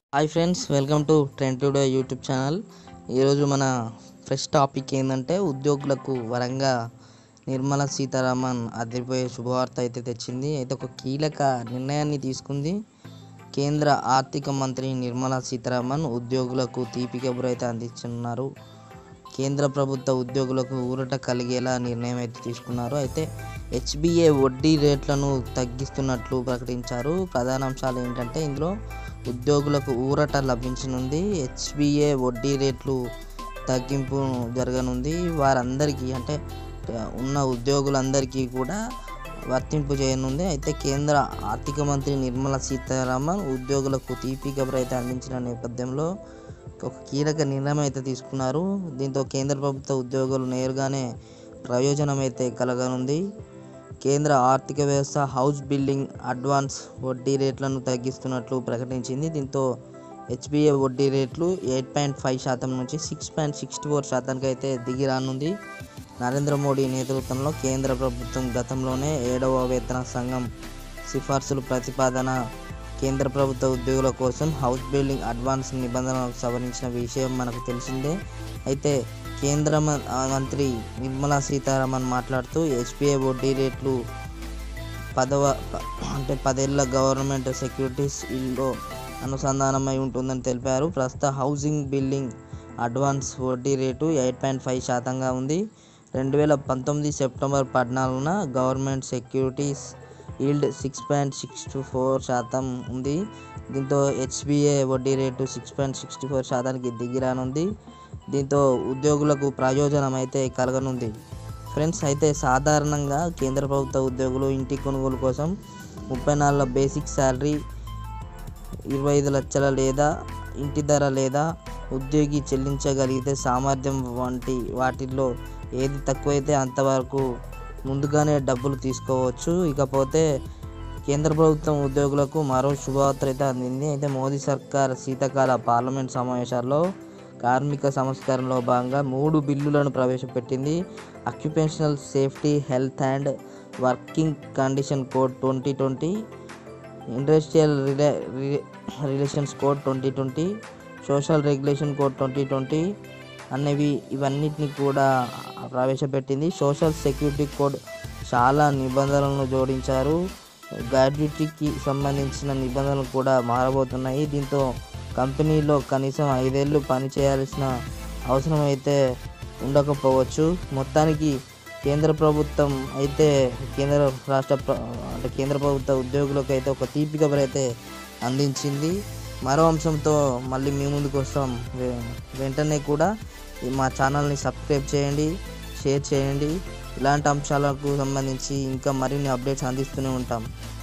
hi friends welcome to trend today YouTube channel ఈరోజు మన fresh topic ఏంటంటే ఉద్యోగులకు వరంగా నిర్మలా సీతారామన్ అదిరిపోయే శుభవార్త అయితే తెచ్చింది అయితే ఒక కీలక నిర్ణయాన్ని తీసుకుంది కేంద్ర ఆర్థిక మంత్రి నిర్మలా సీతారామన్ ఉద్యోగులకు తీపి కబురు అయితే అందించున్నారు కేంద్ర ప్రభుత్వ ఉద్యోగులకు ఊరట కలిగేలా నిర్ణయం అయితే తీసుకున్నారు అయితే హెచ్బిఏ వడ్డీ రేట్లను తగ్గిస్తున్నట్లు ప్రకటించారు ప్రధాన అంశాలు ఏంటంటే ఇందులో ఉద్యోగులకు ఊరట లభించనుంది హెచ్బిఏ వడ్డీ రేట్లు తగ్గింపు జరగనుంది వారందరికీ అంటే ఉన్న ఉద్యోగులందరికీ కూడా వర్తింపు చేయనుంది అయితే కేంద్ర ఆర్థిక మంత్రి నిర్మలా సీతారామన్ ఉద్యోగులకు తీపి కబురు అయితే అందించిన నేపథ్యంలో ఒక కీలక నిర్ణయం అయితే తీసుకున్నారు దీంతో కేంద్ర ప్రభుత్వ ఉద్యోగులు నేరుగానే ప్రయోజనం అయితే కలగనుంది కేంద్ర ఆర్థిక వ్యవస్థ హౌస్ బిల్డింగ్ అడ్వాన్స్ వడ్డీ రేట్లను తగ్గిస్తున్నట్లు ప్రకటించింది దీంతో హెచ్బిఏ వడ్డీ రేట్లు ఎయిట్ పాయింట్ ఫైవ్ శాతం నుంచి సిక్స్ పాయింట్ సిక్స్టీ ఫోర్ శాతానికి అయితే దిగి రానుంది నరేంద్ర మోడీ నేతృత్వంలో కేంద్ర ప్రభుత్వం గతంలోనే ఏడవ వేతన సంఘం సిఫార్సులు ప్రతిపాదన కేంద్ర ప్రభుత్వ ఉద్యోగుల కోసం హౌస్ బిల్డింగ్ అడ్వాన్స్ నిబంధనలకు సవరించిన విషయం మనకు తెలిసిందే అయితే కేంద్ర మ- ఆ మంత్రి నిర్మలా సీతారామన్ మాట్లాడుతూ ఎస్బీఐ వడ్డీ రేట్లు పదవ ప- అంటే పదేళ్ల గవర్నమెంట్ సెక్యూరిటీస్ ఇల్లో అనుసంధానమై ఉంటుందని తెలిపారు ప్రస్తుత హౌసింగ్ బిల్డింగ్ అడ్వాన్స్ వడ్డీ రేటు ఎయిట్ పాయింట్ ఫైవ్ శాతంగా ఉంది రెండు వేల పంతొమ్మిది సెప్టెంబర్ పద్నాలుగున government securities yield six point six four శాతం ఉంది దీంతో హెచ్బిఏ వడ్డీ rate six point sixty four శాతానికి దిగిరానుంది దీంతో ఉద్యోగులకు ప్రయోజనం అయితే కలగనుంది ఫ్రెండ్స్ అయితే సాధారణంగా కేంద్ర ప్రభుత్వ ఉద్యోగులు ఇంటి కొనుగోలు కోసం ముప్పై నాలుగు బేసిక్ శాలరీ ఇరవై ఐదు లక్షల లేదా ఇంటి ధర లేదా ఉద్యోగి చెల్లించగలిగితే సామర్థ్యం వంటి వాటిల్లో ఏది తక్కువైతే అంతవరకు ముందుగానే డబ్బులు తీసుకోవచ్చు ఇకపోతే కేంద్ర ప్రభుత్వం ఉద్యోగులకు మరో శుభవార్త అయితే అందింది అయితే మోదీ సర్కార్ శీతాకాల పార్లమెంట్ సమావేశాల్లో కార్మిక సంస్కరణలో భాగంగా మూడు బిల్లులను ప్రవేశపెట్టింది occupational safety health and working condition code twenty twenty industrial రిలే రి- relations code twenty twenty social regulation code twenty twenty అనేవి ఇవన్నిటిని కూడా ప్రవేశపెట్టింది సోషల్ సెక్యూరిటీ కోడ్ చాలా నిబంధనలను జోడించారు గ్రాడ్యుటీకి సంబంధించిన నిబంధనలు కూడా మారబోతున్నాయి దీంతో కంపెనీలో కనీసం ఐదేళ్ళు పని చేయాల్సిన అవసరం అయితే ఉండకపోవచ్చు మొత్తానికి కేంద్ర ప్రభుత్వం అయితే కేంద్ర రాష్ట్ర ప్ర- అంటే కేంద్ర ప్రభుత్వ ఉద్యోగులకు అయితే ఒక తీపి కబర్ అయితే అందించింది మరో అంశంతో మళ్ళీ మీ ముందుకు వస్తాం వె- వెంటనే కూడా ఈ మా ఛానల్ని సబ్స్క్రైబ్ చేయండి షేర్ చేయండి ఇలాంటి అంశాలకు సంబంధించి ఇంకా మరిన్ని అప్డేట్స్ అందిస్తూనే ఉంటాం